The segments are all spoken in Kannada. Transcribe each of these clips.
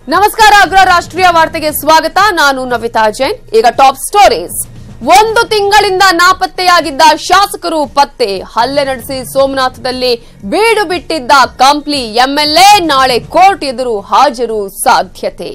ನಮಸ್ಕಾರ ಅಗ್ರ ರಾಷ್ಟ್ರೀಯ ವಾರ್ತೆಗೆ ಸ್ವಾಗತ ನಾನು ನವಿತಾ ಜೈನ್ ಈಗ ಟಾಪ್ ಸ್ಟೋರೀಸ್ ಒಂದು ತಿಂಗಳಿಂದ ನಾಪತ್ತೆಯಾಗಿದ್ದ ಶಾಸಕರು ಪತ್ತೆ ಹಲ್ಲೆ ನಡೆಸಿ ಸೋಮನಾಥದಲ್ಲಿ ಬೀಡು ಬಿಟ್ಟಿದ್ದ ಕಂಪ್ಲಿ ಎಂಎಲ್ಎ ನಾಳೆ ಕೋರ್ಟ್ ಎದುರು ಹಾಜರು ಸಾಧ್ಯತೆ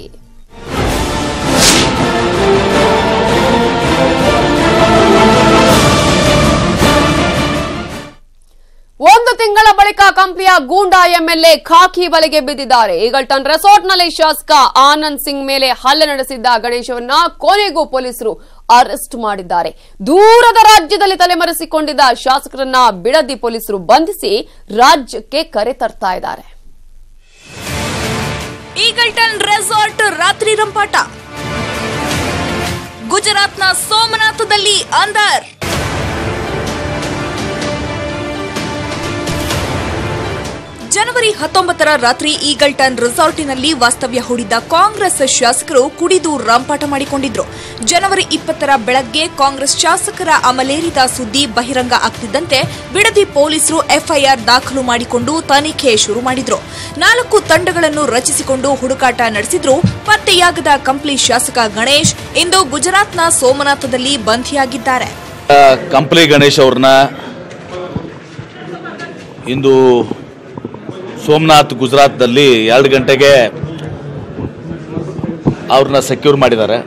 ಒಂದು ತಿಂಗಳ ಬಳಿಕ ಕಂಪ್ಲಿಯ ಗೂಂಡಾ ಎಂಎಲ್ಎ ಖಾಕಿ ಬಲೆಗೆ ಬಿದ್ದಿದ್ದಾರೆ ಈಗಲ್ಟನ್ ರೆಸಾರ್ಟ್ನಲ್ಲಿ ಶಾಸಕ ಆನಂದ್ ಸಿಂಗ್ ಮೇಲೆ ಹಲ್ಲೆ ನಡೆಸಿದ್ದ ಗಣೇಶವನ್ನ ಕೊನೆಗೂ ಪೊಲೀಸರು ಅರೆಸ್ಟ್ ಮಾಡಿದ್ದಾರೆ ದೂರದ ರಾಜ್ಯದಲ್ಲಿ ತಲೆಮರೆಸಿಕೊಂಡಿದ್ದ ಶಾಸಕರನ್ನ ಬಿಡದಿ ಪೊಲೀಸರು ಬಂಧಿಸಿ ರಾಜ್ಯಕ್ಕೆ ಕರೆ ತರ್ತಾ ಇದ್ದಾರೆ ಈಗಲ್ಟನ್ ರೆಸಾರ್ಟ್ ರಾತ್ರಿ ರಂಪಾಟ ಗುಜರಾತ್ನ ಸೋಮನಾಥದಲ್ಲಿ ಅಂದರ್ ಜನವರಿ ಹತ್ತೊಂಬತ್ತರ ರಾತ್ರಿ ಈಗಲ್ಟನ್ ರೆಸಾರ್ಟಿನಲ್ಲಿ ವಾಸ್ತವ್ಯ ಹೂಡಿದ್ದ ಕಾಂಗ್ರೆಸ್ ಶಾಸಕರು ಕುಡಿದು ರಂಪಾಟ ಮಾಡಿಕೊಂಡಿದ್ರು ಜನವರಿ ಇಪ್ಪತ್ತರ ಬೆಳಗ್ಗೆ ಕಾಂಗ್ರೆಸ್ ಶಾಸಕರ ಅಮಲೇರಿದ ಸುದ್ದಿ ಬಹಿರಂಗ ಆಗ್ತಿದ್ದಂತೆ ಬಿಡದಿ ಪೊಲೀಸರು ಎಫ್ಐಆರ್ ದಾಖಲು ಮಾಡಿಕೊಂಡು ತನಿಖೆ ಶುರು ಮಾಡಿದ್ರು ನಾಲ್ಕು ತಂಡಗಳನ್ನು ರಚಿಸಿಕೊಂಡು ಹುಡುಕಾಟ ನಡೆಸಿದ್ರು ಪತ್ತೆಯಾಗದ ಕಂಪ್ಲಿ ಶಾಸಕ ಗಣೇಶ್ ಇಂದು ಗುಜರಾತ್ನ ಸೋಮನಾಥದಲ್ಲಿ ಬಂಧಿಯಾಗಿದ್ದಾರೆ ಕಂಪ್ಲಿ ಗಣೇಶ್ ಅವ್ರನ್ನ ಇಂದು ಸೋಮನಾಥ್ ಗುಜರಾತ್ದಲ್ಲಿ ಎರಡು ಗಂಟೆಗೆ ಅವ್ರನ್ನ ಸೆಕ್ಯೂರ್ ಮಾಡಿದ್ದಾರೆ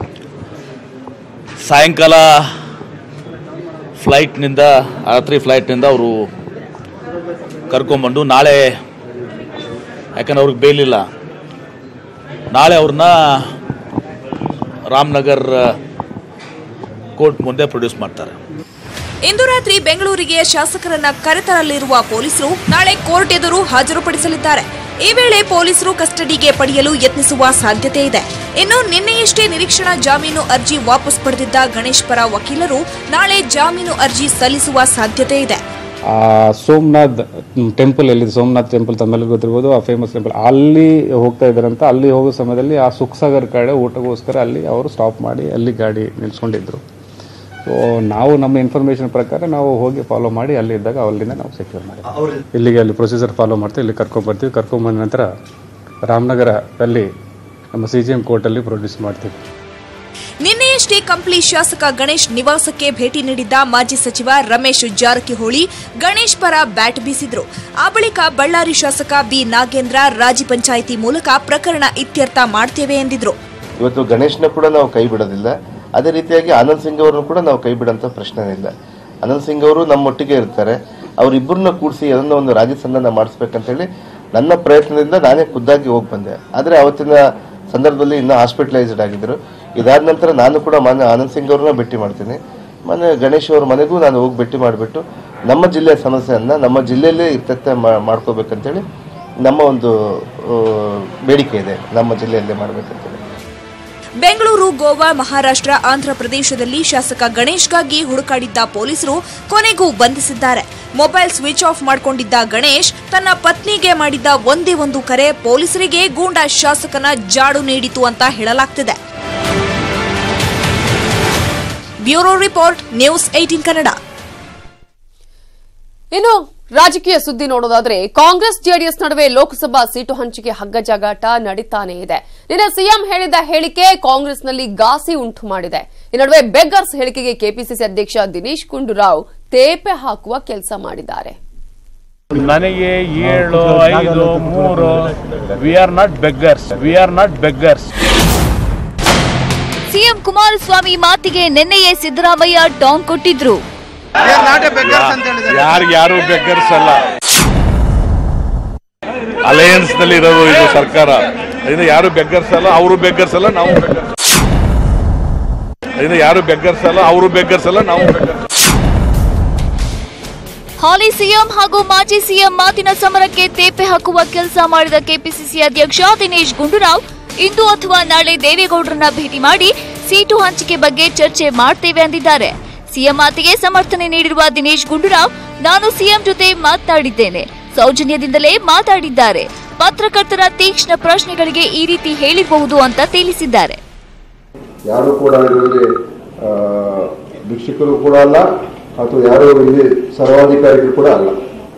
ಸಾಯಂಕಾಲ ಫ್ಲೈಟ್ನಿಂದ ರಾತ್ರಿ ಫ್ಲೈಟ್ನಿಂದ ಅವರು ಕರ್ಕೊಂಬಂದು ನಾಳೆ ಯಾಕಂದ್ರೆ ಅವ್ರಿಗೆ ಬೇಲಿಲ್ಲ ನಾಳೆ ಅವ್ರನ್ನ ರಾಮನಗರ್ ಕೋರ್ಟ್ ಮುಂದೆ ಪ್ರೊಡ್ಯೂಸ್ ಮಾಡ್ತಾರೆ ಇಂದು ರಾತ್ರಿ ಬೆಂಗಳೂರಿಗೆ ಶಾಸಕರನ್ನ ಕರೆತರಲಿರುವ ಪೊಲೀಸರು ನಾಳೆ ಕೋರ್ಟ್ ಎದುರು ಹಾಜರುಪಡಿಸಲಿದ್ದಾರೆ ಈ ವೇಳೆ ಪೊಲೀಸರು ಕಸ್ಟಡಿಗೆ ಪಡೆಯಲು ಯತ್ನಿಸುವ ಸಾಧ್ಯತೆ ಇದೆ ಇನ್ನು ನಿನ್ನೆಯಷ್ಟೇ ನಿರೀಕ್ಷಣಾ ಜಾಮೀನು ಅರ್ಜಿ ವಾಪಸ್ ಪಡೆದಿದ್ದ ಗಣೇಶ್ ಪರ ವಕೀಲರು ನಾಳೆ ಜಾಮೀನು ಅರ್ಜಿ ಸಲ್ಲಿಸುವ ಸಾಧ್ಯತೆ ಇದೆ ಆ ಸೋಮನಾಥ್ ಟೆಂಪಲ್ ಎಲ್ಲಿದೆ ಸೋಮನಾಥ್ ಟೆಂಪಲ್ ತಮ್ಮೆಲ್ಲ ಗೊತ್ತಿರ್ಬೋದು ಆ ಫೇಮಸ್ ಟೆಂಪಲ್ ಅಲ್ಲಿ ಹೋಗ್ತಾ ಇದ್ದಾರಂತ ಅಲ್ಲಿ ಹೋಗೋ ಸಮಯದಲ್ಲಿ ಆ ಸುಖಸಾಗರ್ ಕಡೆ ಊಟಗೋಸ್ಕರ ಅಲ್ಲಿ ಅವರು ಸ್ಟಾಪ್ ಮಾಡಿ ಅಲ್ಲಿ ಗಾಡಿ ನಿಲ್ಸ್ಕೊಂಡಿದ್ರು ಸೊ ನಾವು ನಮ್ಮ ಇನ್ಫಾರ್ಮೇಷನ್ ಪ್ರಕಾರ ನಾವು ಹೋಗಿ ಫಾಲೋ ಮಾಡಿ ಅಲ್ಲಿ ಇದ್ದಾಗ ಅಲ್ಲಿಂದ ನಾವು ಸೆಕ್ಯೂರ್ ಮಾಡಿ ಇಲ್ಲಿಗೆ ಅಲ್ಲಿ ಪ್ರೊಸೀಜರ್ ಫಾಲೋ ಮಾಡ್ತೀವಿ ಇಲ್ಲಿ ಕರ್ಕೊಂಡ್ಬರ್ತೀವಿ ಕರ್ಕೊಂಡ್ಬಂದ ನಂತರ ರಾಮನಗರದಲ್ಲಿ ನಮ್ಮ ಸಿ ಜಿ ಎಂ ಕೋರ್ಟಲ್ಲಿ ಪ್ರೊಡ್ಯೂಸ್ ಮಾಡ್ತೀವಿ ನಿನ್ನೆಯಷ್ಟೇ ಕಂಪ್ಲಿ ಶಾಸಕ ಗಣೇಶ್ ನಿವಾಸಕ್ಕೆ ಭೇಟಿ ನೀಡಿದ್ದ ಮಾಜಿ ಸಚಿವ ರಮೇಶ್ ಜಾರಕಿಹೊಳಿ ಗಣೇಶ್ ಪರ ಬ್ಯಾಟ್ ಬೀಸಿದ್ರು ಆ ಬಳಿಕ ಬಳ್ಳಾರಿ ಶಾಸಕ ಬಿ ನಾಗೇಂದ್ರ ರಾಜಿ ಪಂಚಾಯಿತಿ ಮೂಲಕ ಪ್ರಕರಣ ಇತ್ಯರ್ಥ ಮಾಡ್ತೇವೆ ಎಂದಿದ್ರು ಇವತ್ತು ಗಣೇಶ್ನ ಕೂಡ ನಾವು ಕೈ ಬಿಡೋದಿಲ್ಲ ಅದೇ ರೀತಿಯಾಗಿ ಆನಂದ್ ಸಿಂಗ್ ಅವರನ್ನು ಕೂಡ ನಾವು ಕೈ ಬಿಡೋಂಥ ಪ್ರಶ್ನೆ ಇಲ್ಲ ಆನಂದ್ ಸಿಂಗ್ ಅವರು ನಮ್ಮೊಟ್ಟಿಗೆ ಇರ್ತಾರೆ ಅವರಿಬ್ಬರನ್ನ ಕೂಡಿಸಿ ಅದನ್ನ ಒಂದು ರಾಜ್ಯ ಸಂಧಾನ ಮಾಡಿಸ್ಬೇಕಂತೇಳಿ ನನ್ನ ಪ್ರಯತ್ನದಿಂದ ನಾನೇ ಖುದ್ದಾಗಿ ಹೋಗಿ ಬಂದೆ ಆದರೆ ಅವತ್ತಿನ ಸಂದರ್ಭದಲ್ಲಿ ಇನ್ನೂ ಹಾಸ್ಪಿಟಲೈಸ್ಡ್ ಆಗಿದ್ದರು ಇದಾದ ನಂತರ ನಾನು ಕೂಡ ಮಾನ್ಯ ಆನಂದ್ ಸಿಂಗ್ ಅವ್ರನ್ನ ಭೇಟಿ ಮಾಡ್ತೀನಿ ಮೊನ್ನೆ ಗಣೇಶ್ ಅವ್ರ ಮನೆಗೂ ನಾನು ಹೋಗಿ ಭೇಟಿ ಮಾಡಿಬಿಟ್ಟು ನಮ್ಮ ಜಿಲ್ಲೆಯ ಸಮಸ್ಯೆಯನ್ನು ನಮ್ಮ ಜಿಲ್ಲೆಯಲ್ಲೇ ಇತ್ಯರ್ಥ ಮಾ- ಮಾಡ್ಕೋಬೇಕಂತೇಳಿ ನಮ್ಮ ಒಂದು ಆ, ಬೇಡಿಕೆ ಇದೆ ನಮ್ಮ ಜಿಲ್ಲೆಯಲ್ಲೇ ಮಾಡಬೇಕಂತೇಳಿ ಬೆಂಗಳೂರು ಗೋವಾ ಮಹಾರಾಷ್ಟ್ರ ಆಂಧ್ರ ಪ್ರದೇಶದಲ್ಲಿ ಶಾಸಕ ಗಣೇಶ್ಗಾಗಿ ಹುಡುಕಾಡಿದ್ದ ಪೊಲೀಸರು ಕೊನೆಗೂ ಬಂಧಿಸಿದ್ದಾರೆ ಮೊಬೈಲ್ ಸ್ವಿಚ್ ಆಫ್ ಮಾಡಿಕೊಂಡಿದ್ದ ಗಣೇಶ್ ತನ್ನ ಪತ್ನಿಗೆ ಮಾಡಿದ್ದ ಒಂದೇ ಒಂದು ಕರೆ ಪೊಲೀಸರಿಗೆ ಗೂಂಡಾ ಶಾಸಕನ ಜಾಡು ನೀಡಿತು ಅಂತ ಹೇಳಲಾಗ್ತಿದೆ bureau report news eighteen Kannada ಇನ್ನು ರಾಜಕೀಯ ಸುದ್ದಿ ನೋಡೋದಾದ್ರೆ ಕಾಂಗ್ರೆಸ್ ಜೆಡಿಎಸ್ ನಡುವೆ ಲೋಕಸಭಾ ಸೀಟು ಹಂಚಿಕೆ ಹಗ್ಗಜಗಾಟ ನಡೀತಾನೆ ಇದೆ ನಿನ್ನೆ ಸಿಎಂ ಹೇಳಿದ ಹೇಳಿಕೆ ಕಾಂಗ್ರೆಸ್ನಲ್ಲಿ ಗಾಸಿ ಉಂಟು ಮಾಡಿದೆ ಈ ನಡುವೆ ಬೆಗ್ಗರ್ಸ್ ಹೇಳಿಕೆಗೆ ಕೆಪಿಸಿಸಿ ಅಧ್ಯಕ್ಷ ದಿನೇಶ್ ಗುಂಡೂರಾವ್ ತೇಪೆ ಹಾಕುವ ಕೆಲಸ ಮಾಡಿದ್ದಾರೆ ನನಗೆ ಏಳು ಐದು ಮೂರು we are not beggars we are not beggars CM Kumaraswamy ಮಾತಿಗೆ ನಿನ್ನೆಯೇ ಸಿದ್ದರಾಮಯ್ಯ ಟಾಂಗ್ ಕೊಟ್ಟಿದ್ರು ಯಾರು ಯಾರು ಬೆಗ್ಗರ್ಸ್ ಅಲ್ಲ ಅಲಯನ್ಸ್ ನಲ್ಲಿ ಇರೋದು ಇದು ಸರ್ಕಾರ ಅದರಿಂದ ಯಾರು ಬೆಗ್ಗರ್ಸ್ ಅಲ್ಲ ಅವರು ಬೆಗ್ಗರ್ಸ್ ಅಲ್ಲ ನಾವು beggars. ಅದರಿಂದ ಯಾರು ಬೆಗ್ಗರ್ಸ್ ಅಲ್ಲ ಅವರು ಬೆಗ್ಗರ್ಸ್ ಅಲ್ಲ ನಾವು beggars. ಹಾಲಿ ಸಿಎಂ ಹಾಗೂ ಮಾಜಿ ಸಿಎಂ ಮಾತಿನ ಸಮರಕ್ಕೆ ತೇಪೆ ಹಾಕುವ ಕೆಲಸ ಮಾಡಿದ ಕೆಪಿಸಿಸಿ ಅಧ್ಯಕ್ಷ ದಿನೇಶ್ ಗುಂಡೂರಾವ್ ಇಂದು ಅಥವಾ ನಾಳೆ ದೇವೇಗೌಡರನ್ನ ಭೇಟಿ ಮಾಡಿ ಸೀಟು ಹಂಚಿಕೆ ಬಗ್ಗೆ ಚರ್ಚೆ ಮಾಡ್ತೇವೆ ಅಂದಿದ್ದಾರೆ ಸಿಎಂ ಮಾತಿಗೆ ಸಮರ್ಥನೆ ನೀಡಿರುವ ದಿನೇಶ್ ಗುಂಡೂರಾವ್ ನಾನು ಸಿಎಂ ಜೊತೆ ಮಾತನಾಡಿದ್ದೇನೆ ಸೌಜನ್ಯದಿಂದಲೇ ಮಾತಾಡಿದ್ದಾರೆ ಪತ್ರಕರ್ತರ ತೀಕ್ಷ್ಣ ಪ್ರಶ್ನೆಗಳಿಗೆ ಈ ರೀತಿ ಹೇಳಿರಬಹುದು ಅಂತ ತಿಳಿಸಿದ್ದಾರೆ ಯಾರು ಕೂಡ ಇದರಲ್ಲಿ ಆ, ಭಿಕ್ಷುಕರು ಕೂಡ ಅಲ್ಲ ಅಥವಾ ಯಾರು ಇಲ್ಲಿ ಸರ್ವಾಧಿಕಾರಿಗಳು ಕೂಡ ಅಲ್ಲ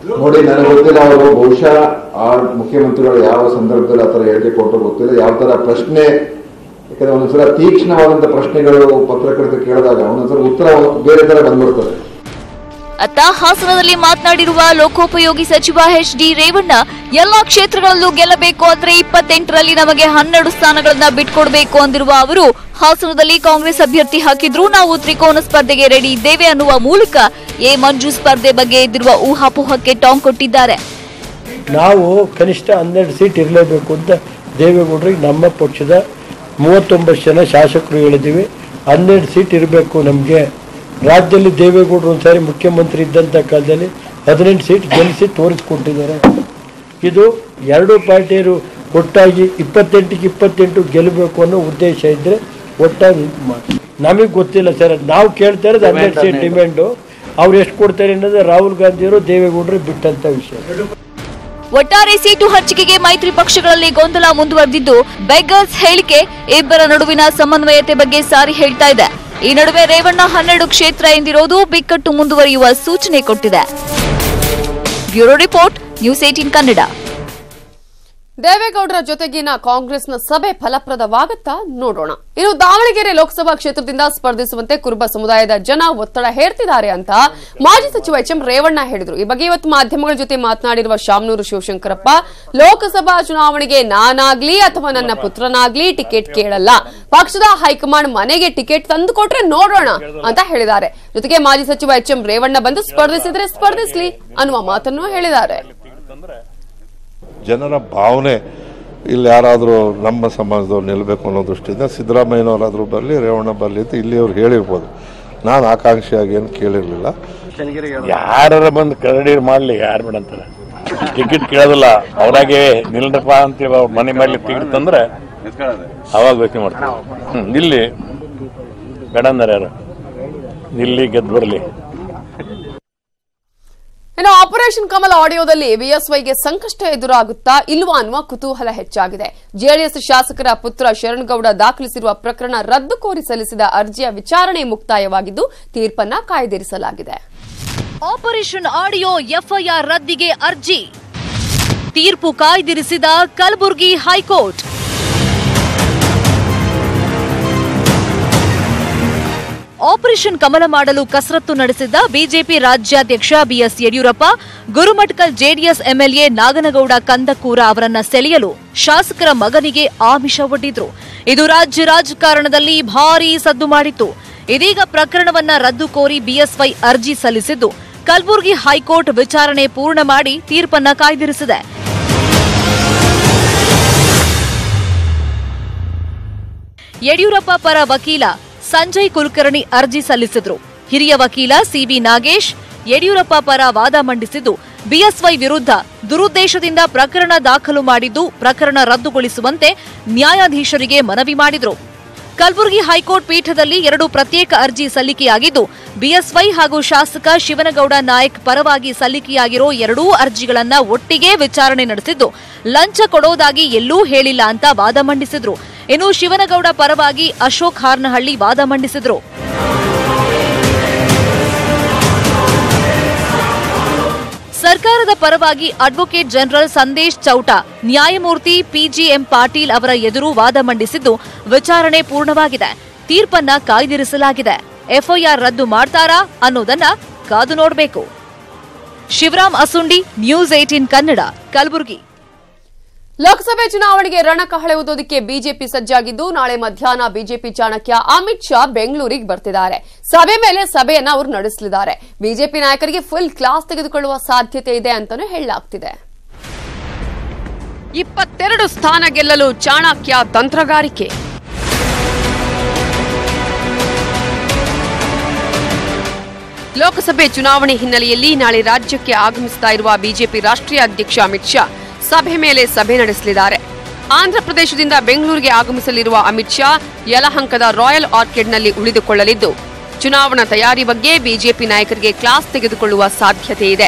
ನೋಡಿ ನನಗೆ ಗೊತ್ತಿಲ್ಲ ಅವರು ಬಹುಶಃ ಆ ಮುಖ್ಯಮಂತ್ರಿಗಳು ಯಾವ ಸಂದರ್ಭದಲ್ಲಿ ಆತರ ಹೇಳಿಕೆ ಕೊಟ್ಟರು ಗೊತ್ತಿಲ್ಲ ಯಾವ ತರ ಪ್ರಶ್ನೆ ಯಾಕಂದ್ರೆ ಒಂದೊಂದ್ಸಲ ತೀಕ್ಷ್ಣವಾದಂತ ಪ್ರಶ್ನೆಗಳು ಪತ್ರಕರ್ತರು ಕೇಳಿದಾಗ ಒಂದೊಂದ್ಸಲ ಉತ್ತರ ಬೇರೆ ತರ ಬಂದ್ಬಿಡ್ತದೆ ಅತ್ತ ಹಾಸನದಲ್ಲಿ ಮಾತನಾಡಿರುವ ಲೋಕೋಪಯೋಗಿ ಸಚಿವ ಎಚ್ ಡಿ ರೇವಣ್ಣ ಎಲ್ಲಾ ಕ್ಷೇತ್ರಗಳಲ್ಲೂ ಗೆಲ್ಲಬೇಕು ಅಂದ್ರೆ ಇಪ್ಪತ್ತೆಂಟರಲ್ಲಿ ನಮಗೆ ಹನ್ನೆರಡು ಸ್ಥಾನಗಳನ್ನ ಬಿಟ್ಕೊಡ್ಬೇಕು ಅಂದಿರುವ ಅವರು ಹಾಸನದಲ್ಲಿ ಕಾಂಗ್ರೆಸ್ ಅಭ್ಯರ್ಥಿ ಹಾಕಿದ್ರು ನಾವು ತ್ರಿಕೋನ ಸ್ಪರ್ಧೆಗೆ ರೆಡಿ ಇದ್ದೇವೆ ಅನ್ನುವ ಮೂಲಕ ಎ ಮಂಜು ಸ್ಪರ್ಧೆ ಬಗ್ಗೆ ಎದ್ದಿರುವ ಊಹಾಪೋಹಕ್ಕೆ ಟಾಂಗ್ ಕೊಟ್ಟಿದ್ದಾರೆ ನಾವು ಕನಿಷ್ಠ ಹನ್ನೆರಡು ಸೀಟ್ ಇರಲೇಬೇಕು ಅಂತ ದೇವೇಗೌಡರಿಗೆ ನಮ್ಮ ಪಕ್ಷದ ಮೂವತ್ತೊಂಬತ್ತು ಜನ ಶಾಸಕರು ಹೇಳಿದ್ದೀವಿ ಹನ್ನೆರಡು ಸೀಟ್ ಇರಬೇಕು ನಮಗೆ ರಾಜ್ಯದಲ್ಲಿ ದೇವೇಗೌಡರು ಒಂದ್ಸಾರಿ ಮುಖ್ಯಮಂತ್ರಿ ಇದ್ದಂಥ ಕಾಲದಲ್ಲಿ ಹದಿನೆಂಟು ಸೀಟ್ ಗೆಲ್ಲಿಸಿ ತೋರಿಸ್ಕೊಟ್ಟಿದ್ದಾರೆ ಇದು ಎರಡು ಪಾರ್ಟಿಯರು ಒಟ್ಟಾಗಿ ಇಪ್ಪತ್ತೆಂಟಿಗೆ ಇಪ್ಪತ್ತೆಂಟು ಗೆಲ್ಲಬೇಕು ಅನ್ನೋ ಉದ್ದೇಶ ಇದ್ದರೆ ಒಟ್ಟಾಗಿ ಮಾಡಿ ನಮಗೆ ಗೊತ್ತಿಲ್ಲ ಸರ್ ನಾವು ಕೇಳ್ತಾ ಇರೋದು ಹನ್ನೆರಡು ಸೀಟ್ ಡಿಮ್ಯಾಂಡು ಅವ್ರು ಎಷ್ಟು ಕೊಡ್ತಾರೆ ಅನ್ನೋದು ರಾಹುಲ್ ಗಾಂಧಿಯವರು ದೇವೇಗೌಡರು ಬಿಟ್ಟಂಥ ವಿಷಯ ಒಟ್ಟಾರೆ ಸೀಟು ಹಂಚಿಕೆಗೆ ಮೈತ್ರಿ ಪಕ್ಷಗಳಲ್ಲಿ ಗೊಂದಲ ಮುಂದುವರೆದಿದ್ದು ಬೆಗರ್ಸ್ ಹೇಳಿಕೆ ಇಬ್ಬರ ನಡುವಿನ ಸಮನ್ವಯತೆ ಬಗ್ಗೆ ಸಾರಿ ಹೇಳ್ತಾ ಇದೆ ಈ ನಡುವೆ ರೇವಣ್ಣ ಹನ್ನೆರಡು ಕ್ಷೇತ್ರ ಎಂದಿರೋದು ಬಿಕ್ಕಟ್ಟು ಮುಂದುವರಿಯುವ ಸೂಚನೆ ಕೊಟ್ಟಿದೆ bureau report news eighteen Kannada ದೇವೇಗೌಡರ ಜೊತೆಗಿನ ಕಾಂಗ್ರೆಸ್ನ ಸಭೆ ಫಲಪ್ರದವಾಗುತ್ತಾ ನೋಡೋಣ ಇನ್ನು ದಾವಣಗೆರೆ ಲೋಕಸಭಾ ಕ್ಷೇತ್ರದಿಂದ ಸ್ಪರ್ಧಿಸುವಂತೆ ಕುರುಬ ಸಮುದಾಯದ ಜನ ಒತ್ತಡ ಹೇರ್ತಿದ್ದಾರೆ ಅಂತ ಮಾಜಿ ಸಚಿವ ಎಚ್ ಎಂ ರೇವಣ್ಣ ಹೇಳಿದರು ಈ ಬಗ್ಗೆ ಇವತ್ತು ಮಾಧ್ಯಮಗಳ ಜೊತೆ ಮಾತನಾಡಿರುವ ಶಾಮನೂರು ಶಿವಶಂಕರಪ್ಪ ಲೋಕಸಭಾ ಚುನಾವಣೆಗೆ ನಾನಾಗ್ಲಿ ಅಥವಾ ನನ್ನ ಪುತ್ರನಾಗ್ಲಿ ಟಿಕೆಟ್ ಕೇಳಲ್ಲ ಪಕ್ಷದ ಹೈಕಮಾಂಡ್ ಮನೆಗೆ ಟಿಕೆಟ್ ತಂದು ಕೊಟ್ರೆ ನೋಡೋಣ ಅಂತ ಹೇಳಿದ್ದಾರೆ ಜೊತೆಗೆ ಮಾಜಿ ಸಚಿವ ಎಚ್ ಎಂ ರೇವಣ್ಣ ಬಂದು ಸ್ಪರ್ಧಿಸಿದ್ರೆ ಸ್ಪರ್ಧಿಸ್ಲಿ ಅನ್ನುವ ಮಾತನ್ನು ಹೇಳಿದ್ದಾರೆ ಜನರ ಭಾವನೆ ಇಲ್ಲಿ ಯಾರಾದರೂ ನಮ್ಮ ಸಮಾಜದವ್ರು ನಿಲ್ಲಬೇಕು ಅನ್ನೋ ದೃಷ್ಟಿಯಿಂದ ಸಿದ್ದರಾಮಯ್ಯನವರಾದರೂ ಬರಲಿ ರೇವಣ್ಣ ಬರಲಿ ಅಂತ ಇಲ್ಲಿ ಅವ್ರು ಹೇಳಿರ್ಬೋದು ನಾನು ಆಕಾಂಕ್ಷಿಯಾಗಿ ಏನು ಕೇಳಿರಲಿಲ್ಲ ಯಾರ ಬಂದು ಕರಡಿ ಮಾಡ್ಲಿ ಯಾರು ಬೇಡ ಅಂತಾರೆ ಟಿಕೆಟ್ ಕೇಳೋದಿಲ್ಲ ಅವ್ರಾಗೆ ನಿಲ್ರಪ್ಪ ಅಂತೇಳಿ ಅವ್ರ ಮನೆ ಮೇಲೆ ಟಿಕೆಟ್ ತಂದ್ರೆ ಅವಾಗ ಯೋಚನೆ ಮಾಡ್ತಾರೆ ಹ್ಮ್, ನಿಲ್ಲಿ ಬೇಡ ಅಂದಾರೆ ಯಾರು ನಿಲ್ಲಿ ಗೆದ್ದು ಬರಲಿ ಇನ್ನು ಆಪರೇಷನ್ ಕಮಲ ಆಡಿಯೋದಲ್ಲಿ ಬಿಎಸ್ವೈಗೆ ಸಂಕಷ್ಟ ಎದುರಾಗುತ್ತಾ ಇಲ್ವಾ ಅನ್ನುವ ಕುತೂಹಲ ಹೆಚ್ಚಾಗಿದೆ ಜೆಡಿಎಸ್ ಶಾಸಕರ ಪುತ್ರ ಶರಣಗೌಡ ದಾಖಲಿಸಿರುವ ಪ್ರಕರಣ ರದ್ದು ಕೋರಿ ಸಲ್ಲಿಸಿದ ಅರ್ಜಿಯ ವಿಚಾರಣೆ ಮುಕ್ತಾಯವಾಗಿದ್ದು ತೀರ್ಪನ್ನ ಕಾಯ್ದಿರಿಸಲಾಗಿದೆ ಆಪರೇಷನ್ ಆಡಿಯೋ ಎಫ್ಐಆರ್ ರದ್ದಿಗೆ ಅರ್ಜಿ ತೀರ್ಪು ಕಾಯ್ದಿರಿಸಿದ ಕಲಬುರಗಿ ಹೈಕೋರ್ಟ್ ಆಪರೇಷನ್ ಕಮಲ ಮಾಡಲು ಕಸರತ್ತು ನಡೆಸಿದ್ದ ಬಿಜೆಪಿ ರಾಜ್ಯಾಧ್ಯಕ್ಷ BS Yediyurappa Gurumatkal JDS MLA Naganagouda Kandakur ಅವರನ್ನ ಸೆಳೆಯಲು ಶಾಸಕರ ಮಗನಿಗೆ ಆಮಿಷ ಒಡ್ಡಿದ್ರು ಇದು ರಾಜ್ಯ ರಾಜಕಾರಣದಲ್ಲಿ ಭಾರೀ ಸದ್ದು ಮಾಡಿತ್ತು ಇದೀಗ ಪ್ರಕರಣವನ್ನ ರದ್ದು ಕೋರಿ ಬಿಎಸ್ವೈ ಅರ್ಜಿ ಸಲ್ಲಿಸಿದ್ದು ಕಲಬುರಗಿ ಹೈಕೋರ್ಟ್ ವಿಚಾರಣೆ ಪೂರ್ಣ ಮಾಡಿ ತೀರ್ಪನ್ನ ಕಾಯ್ದಿರಿಸಿದೆ ಯಡಿಯೂರಪ್ಪ ಪರ ವಕೀಲ ಸಂಜಯ್ ಕುಲಕರ್ಣಿ ಅರ್ಜಿ ಸಲ್ಲಿಸಿದ್ರು ಹಿರಿಯ ವಕೀಲ ಸಿಬಿ ನಾಗೇಶ್ ಯಡಿಯೂರಪ್ಪ ಪರ ವಾದ ಮಂಡಿಸಿದ್ದು ಬಿಎಸ್ವೈ ವಿರುದ್ಧ ದುರುದ್ದೇಶದಿಂದ ಪ್ರಕರಣ ದಾಖಲು ಮಾಡಿದ್ದು ಪ್ರಕರಣ ರದ್ದುಗೊಳಿಸುವಂತೆ ನ್ಯಾಯಾಧೀಶರಿಗೆ ಮನವಿ ಮಾಡಿದ್ರು ಕಲಬುರಗಿ ಹೈಕೋರ್ಟ್ ಪೀಠದಲ್ಲಿ ಎರಡು ಪ್ರತ್ಯೇಕ ಅರ್ಜಿ ಸಲ್ಲಿಕೆಯಾಗಿದ್ದು ಬಿಎಸ್ವೈ ಹಾಗೂ ಶಾಸಕ ಶಿವನಗೌಡ ನಾಯಕ್ ಪರವಾಗಿ ಸಲ್ಲಿಕೆಯಾಗಿರೋ ಎರಡೂ ಅರ್ಜಿಗಳನ್ನ ಒಟ್ಟಿಗೆ ವಿಚಾರಣೆ ನಡೆಸಿದ್ದು ಲಂಚ ಕೊಡೋದಾಗಿ ಎಲ್ಲೂ ಹೇಳಿಲ್ಲ ಅಂತ ವಾದ ಮಂಡಿಸಿದ್ರು ಇನ್ನು ಶಿವನಗೌಡ ಪರವಾಗಿ ಅಶೋಕ್ ಹಾರ್ನಹಳ್ಳಿ ವಾದ ಮಂಡಿಸಿದ್ರು ಸರ್ಕಾರದ ಪರವಾಗಿ ಅಡ್ವೊಕೇಟ್ ಜನರಲ್ ಸಂದೇಶ್ ಚೌಟ ನ್ಯಾಯಮೂರ್ತಿ ಪಿಜಿಎಂ ಪಾಟೀಲ್ ಅವರ ಎದುರು ವಾದ ಮಂಡಿಸಿದ್ದು ವಿಚಾರಣೆ ಪೂರ್ಣವಾಗಿದೆ ತೀರ್ಪನ್ನ ಕಾಯ್ದಿರಿಸಲಾಗಿದೆ ಎಫ್ಐಆರ್ ರದ್ದು ಮಾಡ್ತಾರಾ ಅನ್ನೋದನ್ನ ಕಾದು ನೋಡಬೇಕು ಶಿವರಾಮ್ ಅಸುಂಡಿ ನ್ಯೂಸ್ ಏಟೀನ್ ಕನ್ನಡ ಕಲಬುರಗಿ ಲೋಕಸಭೆ ಚುನಾವಣೆಗೆ ರಣಕಹಳೆ ಊದೋದಕ್ಕೆ ಬಿಜೆಪಿ ಸಜ್ಜಾಗಿದ್ದು ನಾಳೆ ಮಧ್ಯಾಹ್ನ ಬಿಜೆಪಿ ಚಾಣಕ್ಯ ಅಮಿತ್ ಶಾ ಬೆಂಗಳೂರಿಗೆ ಬರ್ತಿದ್ದಾರೆ ಸಭೆ ಮೇಲೆ ಸಭೆಯನ್ನ ಅವರು ನಡೆಸಲಿದ್ದಾರೆ ಬಿಜೆಪಿ ನಾಯಕರಿಗೆ ಫುಲ್ ಕ್ಲಾಸ್ ತೆಗೆದುಕೊಳ್ಳುವ ಸಾಧ್ಯತೆ ಇದೆ ಅಂತಾನೂ ಹೇಳಲಾಗ್ತಿದೆ ಇಪ್ಪತ್ತೆರಡು ಸ್ಥಾನ ಗೆಲ್ಲಲು ಚಾಣಕ್ಯ ತಂತ್ರಗಾರಿಕೆ ಲೋಕಸಭೆ ಚುನಾವಣೆ ಹಿನ್ನೆಲೆಯಲ್ಲಿ ನಾಳೆ ರಾಜ್ಯಕ್ಕೆ ಆಗಮಿಸ್ತಾ ಇರುವ ಬಿಜೆಪಿ ರಾಷ್ಟ್ರೀಯ ಅಧ್ಯಕ್ಷ ಅಮಿತ್ ಶಾ ಸಭೆ ಮೇಲೆ ಸಭೆ ನಡೆಸಲಿದ್ದಾರೆ ಆಂಧ್ರಪ್ರದೇಶದಿಂದ ಬೆಂಗಳೂರಿಗೆ ಆಗಮಿಸಲಿರುವ ಅಮಿತ್ ಶಾ ಯಲಹಂಕದ ರಾಯಲ್ ಆರ್ಕಿಡ್ನಲ್ಲಿ ಉಳಿದುಕೊಳ್ಳಲಿದ್ದು ಚುನಾವಣಾ ತಯಾರಿ ಬಗ್ಗೆ ಬಿಜೆಪಿ ನಾಯಕರಿಗೆ ಕ್ಲಾಸ್ ತೆಗೆದುಕೊಳ್ಳುವ ಸಾಧ್ಯತೆ ಇದೆ